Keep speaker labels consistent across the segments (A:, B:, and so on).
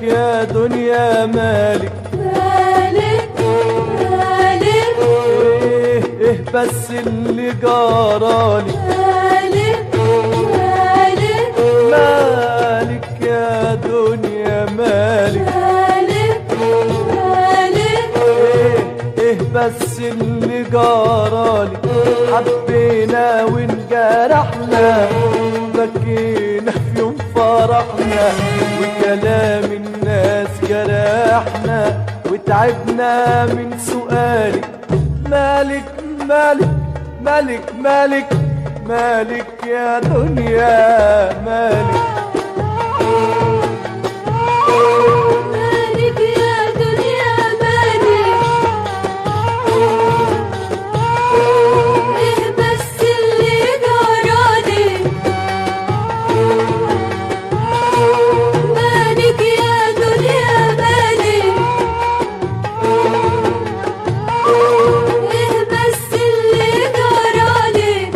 A: يا دنيا مالك
B: مالك مالك
A: ايه ايه بس اللي جرالي
B: مالك مالك
A: مالك يا دنيا مالك
B: مالك مالك
A: ايه ايه بس اللي جرالي حبينا وانجرحنا بكينا في يوم فرحنا وكلام الناس جرحنا وتعبنا من سؤالي مالك مالك مالك مالك مالك يا دنيا مالك
B: مالك يا دنيا مالك ايه بس اللي جرالي مالك يا دنيا مالك ايه بس اللي جرالي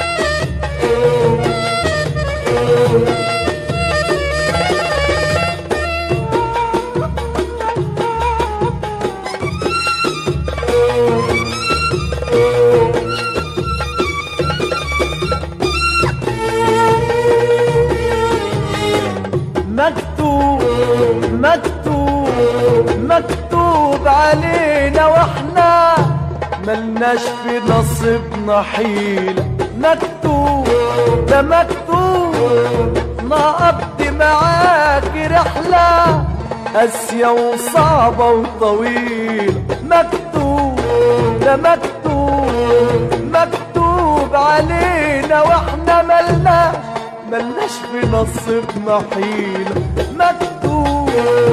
A: مكتوب مكتوب مكتوب علينا واحنا ملناش في نصيبنا حيلة مكتوب ده مكتوب نقضي معاك رحلة قاسية وصعبة وطويلة مكتوب ده مكتوب مكتوب علينا واحنا ملناش ملناش في نصيبنا حيلة مكتوب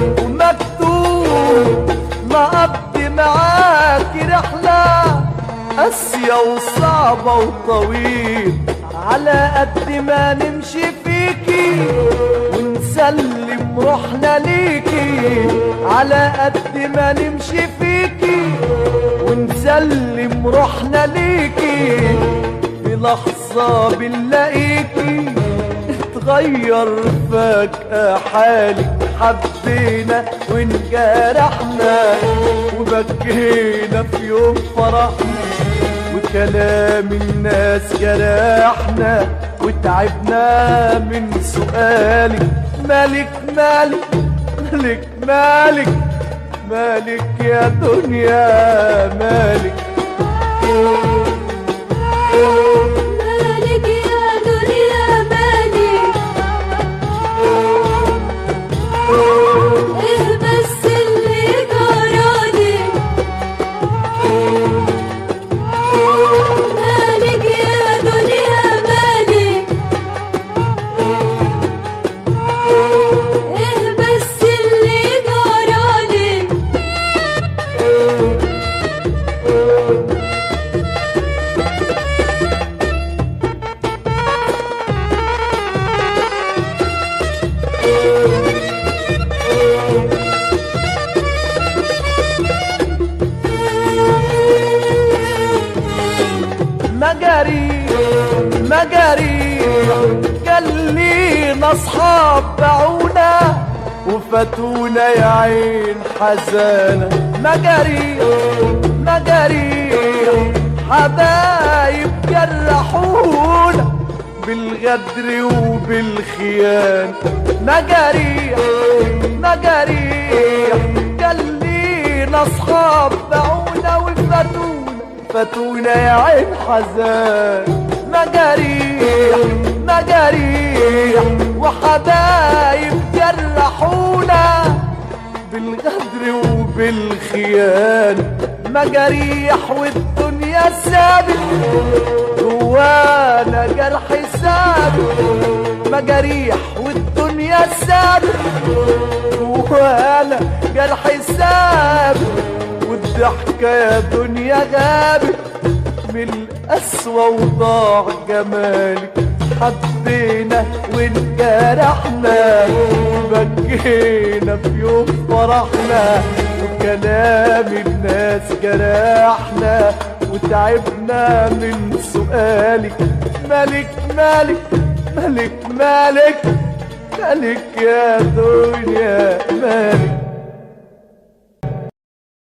A: ومكتوب نقضي معاك رحلة قاسية وصعبة وطويل على قد ما نمشي فيكي ونسلم روحنا ليكي على قد ما نمشي فيكي ونسلم روحنا ليكي في لحظة بنلاقيكي اتغير فجأة حالي حبينا وانجرحنا وبكينا في يوم فرحنا وكلام الناس جرحنا وتعبنا من سؤالي مالك مالك مالك مالك مالك يا دنيا مالك
B: مالك يا دنيا مالك ايه بس اللي جرالي مالك يا دنيا مالك ايه بس اللي جرالي
A: مجاري مجاري كان لينا اصحاب باعونا وفاتونا يا عين حزانة مجاري مجاري حبايب جرحونا بالغدر وبالخيانة مجاري مجاري كان لينا اصحاب باعونا وفاتونا فاتونا يا عين حزان مجاريح مجاريح وحبايب جرحونا بالغدر وبالخيانة مجاريح والدنيا سابت جوانا جرح ثابت مجاريح والدنيا سابت جوانا جرح ثابت والضحكة يا دنيا غابت من القسوة وضاع جمالك حبينا وانجرحنا وبكينا في يوم فرحنا وكلام الناس جرحنا وتعبنا من سؤالك مالك مالك مالك مالك مالك يا دنيا مالك